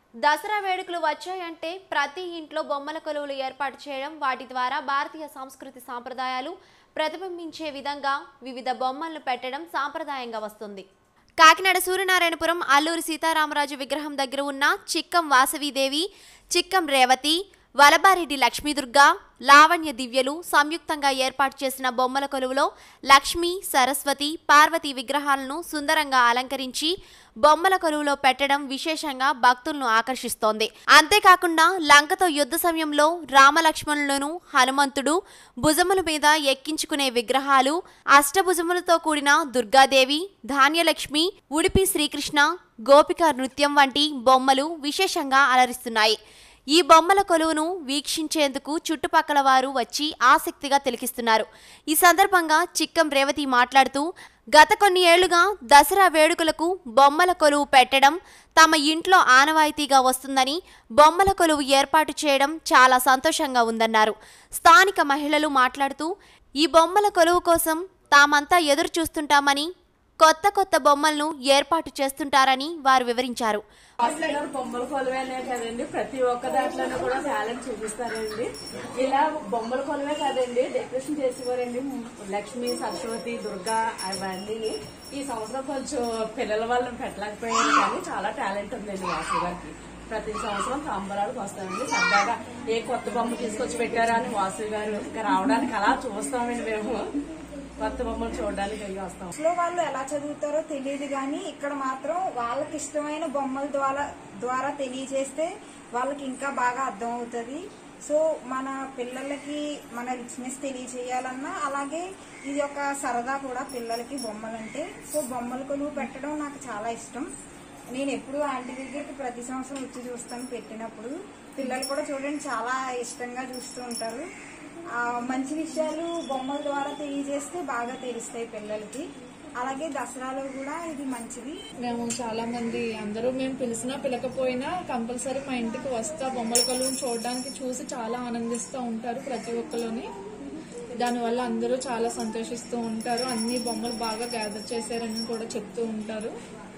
దసరా వేడుకలు వచ్చాయంటే ప్రతి ఇంట్లో బొమ్మల కొలువులు ఏర్పాటు చేయడం వాటి ద్వారా భారతీయ సంస్కృతి సాంప్రదాయాలు ప్రతిబింబించే విధంగా వివిధ బొమ్మలను పెట్టడం సాంప్రదాయంగా వస్తుంది కాకినాడ సూర్యనారాయణపురం అల్లూరి సీతారామరాజు విగ్రహం దగ్గర ఉన్న చిక్కం వాసవీదేవి చిక్కం రేవతి వలబారెడ్డి లక్ష్మీదుర్గ లావణ్య దివ్యలు సంయుక్తంగా ఏర్పాటు చేసిన బొమ్మల కొలువులో లక్ష్మి సరస్వతి పార్వతి విగ్రహాలను సుందరంగా అలంకరించి బొమ్మల కొలువులో పెట్టడం విశేషంగా భక్తులను ఆకర్షిస్తోంది అంతేకాకుండా లంకతో యుద్ధ సమయంలో రామలక్ష్మణులను హనుమంతుడు భుజముల మీద ఎక్కించుకునే విగ్రహాలు అష్టభుజములతో కూడిన దుర్గాదేవి ధాన్యలక్ష్మి ఉడిపి శ్రీకృష్ణ గోపిక నృత్యం వంటి బొమ్మలు విశేషంగా అలరిస్తున్నాయి ఈ బొమ్మల కొలువును వీక్షించేందుకు చుట్టుపక్కల వారు వచ్చి ఆసక్తిగా తిలకిస్తున్నారు ఈ సందర్భంగా చిక్కం రేవతి మాట్లాడుతూ గత కొన్ని ఏళ్లుగా దసరా వేడుకలకు బొమ్మల కొలువు పెట్టడం తమ ఇంట్లో ఆనవాయితీగా వస్తుందని బొమ్మల కొలువు ఏర్పాటు చేయడం చాలా సంతోషంగా ఉందన్నారు స్థానిక మహిళలు మాట్లాడుతూ ఈ బొమ్మల కొలువు కోసం తామంతా ఎదురు చూస్తుంటామని కొత్త కొత్త బొమ్మలను ఏర్పాటు చేస్తుంటారని వారు వివరించారు హాస్టల్ గారు బొమ్మల కొలువేనే కదండి ప్రతి ఒక్క దాంట్లోనూ కూడా టాలెంట్ చూపిస్తారండి ఇలా బొమ్మల కొలువే కాదండి డెకరేషన్ చేసేవారండి లక్ష్మి సరస్వతి దుర్గా అవన్నీ ఈ సంవత్సరం కొంచెం పిల్లల వాళ్ళని పెట్టలేకపోయారు కానీ చాలా టాలెంట్ ఉందండి వాసు గారికి ప్రతి సంవత్సరం సంబరాలకు వస్తామండి సరదాగా ఏ కొత్త బొమ్మ తీసుకొచ్చి పెట్టారా అని వాసు గారు ఇంకా రావడానికి అలా చూస్తామండి మేము కొత్త బొమ్మలు చూడడానికి వెళ్ళి వస్తాం లో వాళ్ళు ఎలా చదువుతారో తెలియదు కానీ ఇక్కడ మాత్రం వాళ్ళకి ఇష్టమైన బొమ్మల ద్వారా ద్వారా తెలియజేస్తే వాళ్ళకి ఇంకా బాగా అర్థం అవుతుంది సో మన పిల్లలకి మన రిచ్నెస్ తెలియజేయాలన్నా అలాగే ఇది ఒక సరదా కూడా పిల్లలకి బొమ్మలంటే సో బొమ్మల కొలువు పెట్టడం నాకు చాలా ఇష్టం నేను ఎప్పుడు ఆంటీ దగ్గరికి ప్రతి సంవత్సరం వచ్చి చూస్తాను పెట్టినప్పుడు పిల్లలు కూడా చూడండి చాలా ఇష్టంగా చూస్తూ ఉంటారు ఆ, మంచి విషయాలు బొమ్మల ద్వారా తెలియజేస్తే బాగా తెలుస్తాయి పిల్లలకి అలాగే దసరాలో కూడా ఇది మంచిది మేము చాలా మంది అందరూ మేము పిలిచినా పిలకపోయినా కంపల్సరీ మా ఇంటికి వస్తా బొమ్మల కొలువుని చూడడానికి చూసి చాలా ఆనందిస్తూ ఉంటారు ప్రతి ఒక్కరిని దానివల్ల అందరూ చాలా సంతోషిస్తూ ఉంటారు అన్ని బొమ్మలు బాగా గ్యాదర్ చేశారని కూడా చెప్తూ ఉంటారు